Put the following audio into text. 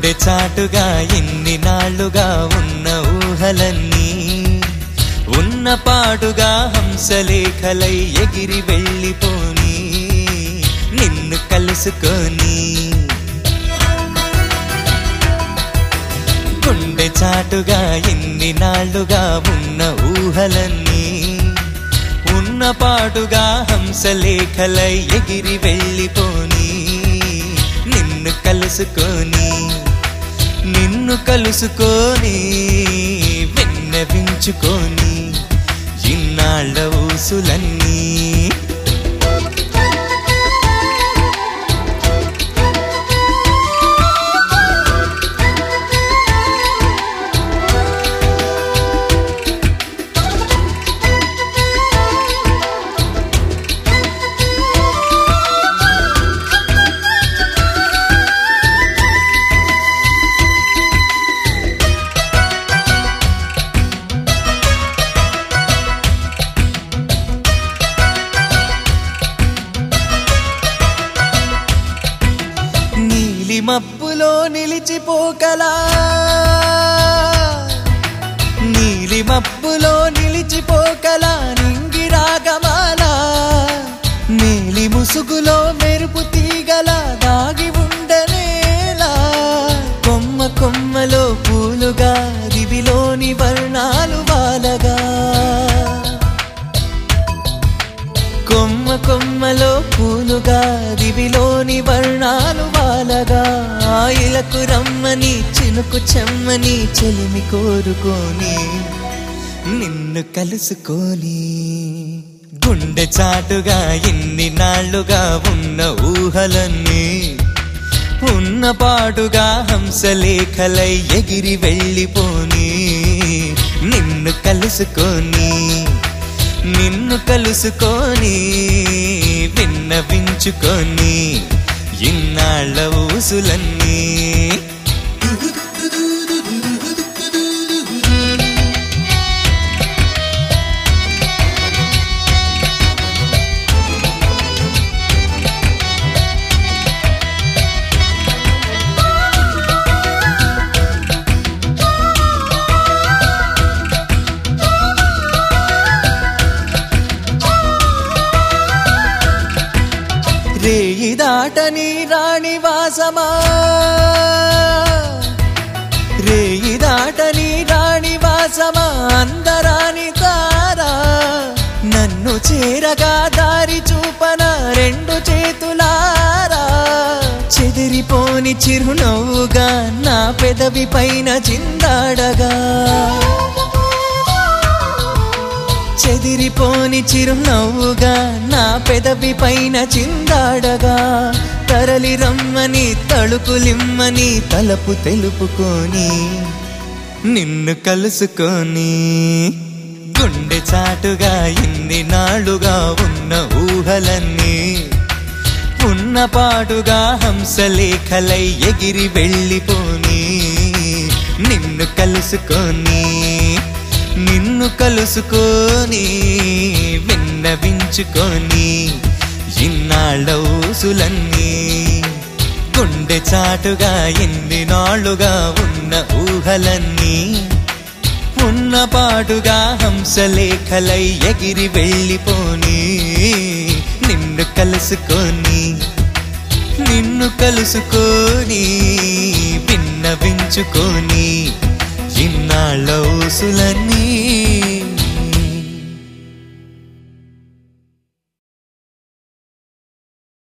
గుండె చాటుగా ఎన్ని నాళ్ళుగా ఉన్న ఊహలన్నీ ఉన్న పాటుగా హంసలేఖలై ఎగిరి వెళ్ళిపోని నిన్ను కలుసుకొని గుండె చాటుగా ఎన్ని నాళ్ళుగా ఉన్న ఊహలన్నీ ఉన్న పాటుగా హంసలేఖలై ఎగిరి వెళ్ళిపోని నిన్ను కలుసుకొని నిన్ను కలుసుకొని విన్నవించుకొని ఇన్నాళ్ళ ఊసులన్నీ నీలి మబ్బులో నిలిచిపోకలా నీలి మబ్బులో నిలిచిపోకలా నింగి రాగమాల నీలి ముసుగులో మెరుపు తీగల దాగి ఉండనేలా కొమ్మ కొమ్మలో పూలుగా దివిలోని వర్ణాలు వాలగా కొమ్మ కొమ్మలో పూలుగా దివిలోని వర్ణాలు వాలగా ఆయిలకు రమ్మని చినుకు చెమ్మని చెలిమి కోరుకొని నిన్ను కలుసుకొని గుండె చాటుగా ఎన్ని నాళ్ళుగా ఉన్న ఊహలన్నీ ఉన్న పాటుగా హంసలేఖలై ఎగిరి వెళ్ళిపోని నిన్ను కలుసుకొని నిన్ను కలుసుకొని విన్నవించుకొని ఇన్నాళ్ళ ఊసులన్నీ రేయి దాటని రాణి వాసమా రేయి దాటని రాణి వాసమా అందరాని తారా నన్ను చేరగా దారి చూపన రెండు చేతులారా చెదిరిపోని చిరునవ్వుగా నా పెదవి పైన చిందాడగా చెదిరిపోని చిరునవ్వుగా నా పెదవి పైన చిందాడగా తరలి రమ్మని తలుపులిమ్మని తలపు తెలుపుకొని నిన్ను కలుసుకొని గుండె చాటుగా ఇన్ని నాళ్ళుగా ఉన్న ఊహలన్నీ ఉన్న పాటుగా హంసలేఖలై ఎగిరి వెళ్ళిపోని నిన్ను కలుసుకొని నిన్ను కలుసుకొని విన్నవించుకొని ఇన్నాళ్ళ ఊసులన్నీ గుండె చాటుగా ఎన్ని నాళ్ళుగా ఉన్న ఊహలన్నీ ఉన్న పాటుగా హంసలేఖలై ఎగిరి వెళ్ళిపోని నిన్ను కలుసుకొని నిన్ను కలుసుకొని విన్నవించుకొని ఇన్నాళ్ళ ఊసులన్నీ